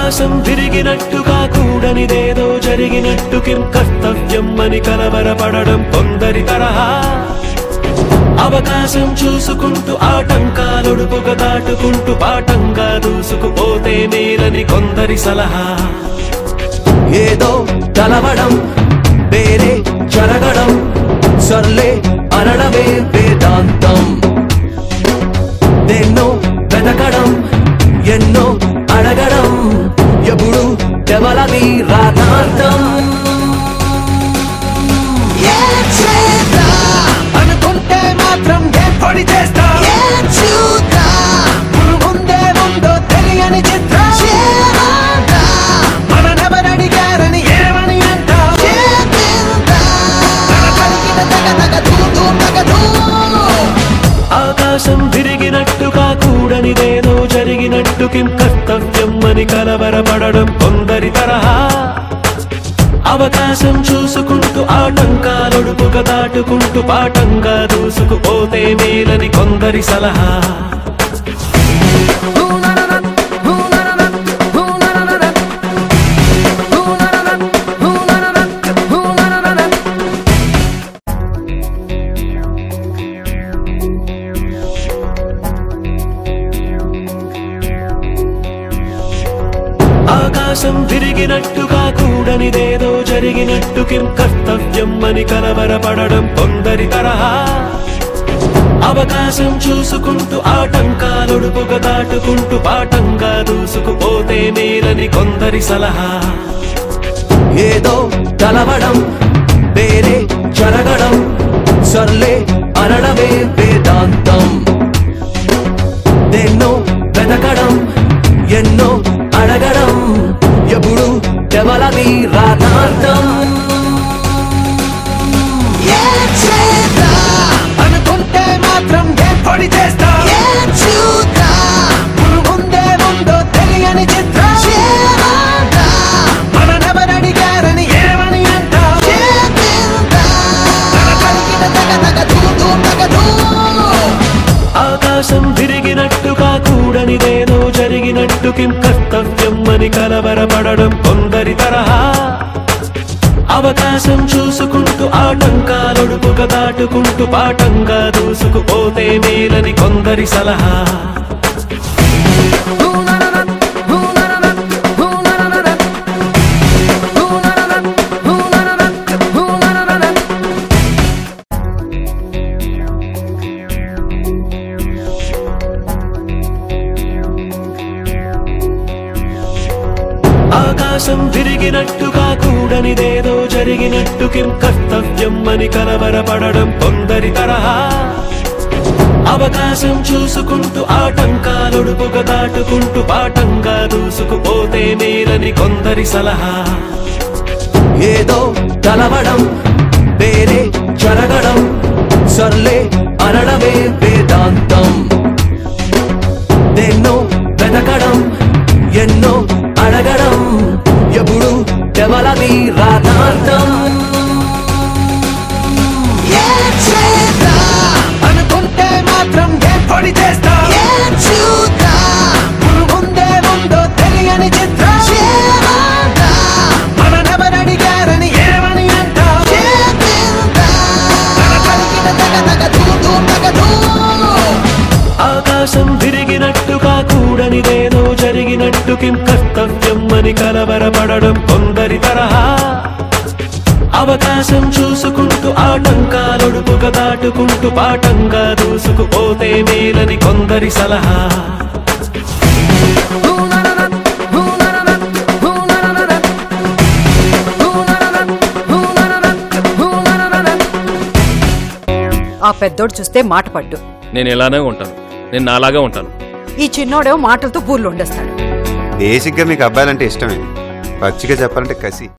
ఆకాశం విరిగినట్టుగా కూడనిదేదో జరిగినట్టు కిం కర్తవ్యం అని కలవరపడడం కొందరి తరహా అవకాశం చూసుకుంటూ ఆటంకాలొడుపుగా దాటుకుంటూ పాఠంగా దూసుకుపోతే మేలని కొందరి సలహా ఏదో కలవడం వేరే జరగడం సర్లే అనడమే వేదాంతం ఎన్నో వెతకడం ఎన్నో అడగడం ఎప్పుడు ఎవలది రాతాంతం ఏం చేద్దాం? అనుకుంటే మాత్రం ఏర్పడి చేస్తా ఏం చూద్దాం? ముందే ముందో తెలియని చిత్రం చేద్దాం? మననెవరడిగారని ఏమని అంటావు చేద్దాం? తగ తగ తగ తూ తూ తగ తూ. ఆకాశం విరిగినట్టుగా కూడనిదేదో జరిగినట్టు కిం కర్తవ్యం అని కలవరపడడం కొందరి తరహా అవకాశం చూసుకుంటూ ఆటంకాలొడుపుగా దాటుకుంటూ పాఠంగా దూసుకుపోతే మేలని కొందరి సలహా ఆకాశం విరిగినట్టుగా కూడనిదేదో జరిగినట్టు కిం కర్తవ్యం అని కలవరపడడం కొందరి తరహా అవకాశం చూసుకుంటూ ఆటంకాలొడుపుగా దాటుకుంటూ పాఠంగా దూసుకుపోతే మేలని కొందరి సలహా ఏదో కలవడం వేరే జరగడం సర్లే అనడమే వేదాంతం ఎన్నో వెతకడం ఎన్నో అడగడం ఎప్పుడు ఎవలది రాతాంతం ఏం చేద్దాం? అనుకుంటే మాత్రం ఏర్పడి చేస్తా ఏం చూద్దాం? ముందే ముందో తెలియని చిత్రం చేద్దాం? మననెవరడిగారని ఏమని అంటావు చేద్దాం? తగ తగ తూ తూ తగ తూ. ఆకాశం విరిగినట్టుగా కూడనిదేదో జరిగినట్టు కిం కర్తవ్యం అని కలవరపడడం కొందరి తరహా అవకాశం చూసుకుంటూ ఆటంకాలొడుపుగా దాటుకుంటూ పాఠంగా దూసుకుపోతే మేలని కొందరి సలహా ఆకాశం విరిగినట్టుగా కూడనిదేదో జరిగినట్టు కిం కర్తవ్యం అని కలవరపడడం కొందరి తరహా అవకాశం చూసుకుంటూ ఆటంకాలొడుపుగా దాటుకుంటూ పాఠంగా దూసుకుపోతే మేలని కొందరి సలహా ఏదో కలవడం వేరే జరగడం సర్లే అనడమే వేదాంతం ఎన్నో వెతకడం ఎన్నో అడగడం ఎప్పుడు ఎవలది రాతాంతం ఏం చేద్దాం? అనుకుంటే మాత్రం ఏర్పడి చేస్తా ఏం చూద్దాం? ముందే ముందో తెలియని చిత్రం చేద్దాం? మననెవరడిగారని ఏమని అంటావు చేద్దాం? తగ తగ తూ తూ తగ తూ. ఆకాశం విరిగినట్టుగా కూడనిదేదో జరిగినట్టు కిం కర్తవ్యం అని కలవరపడడం కొందరి తరహా అవకాశం చూసుకుంటూ ఆటంకాలొడుపుగా దాటుకుంటూ పాఠంగా దూసుకుపోతే మేలని కొందరి సలహా ఆ పెద్దోడు చూస్తే మాట పడ్డు నేను ఇలానే ఉంటాను నేను నాలాగా ఉంటాను ఈ చిన్నోడేమో మాటలతో బూర్లు ఉండేస్తాడు బేసిక్గా మీకు అబ్బాయిలంటే ఇష్టమే పచ్చిగా చెప్పాలంటే కసి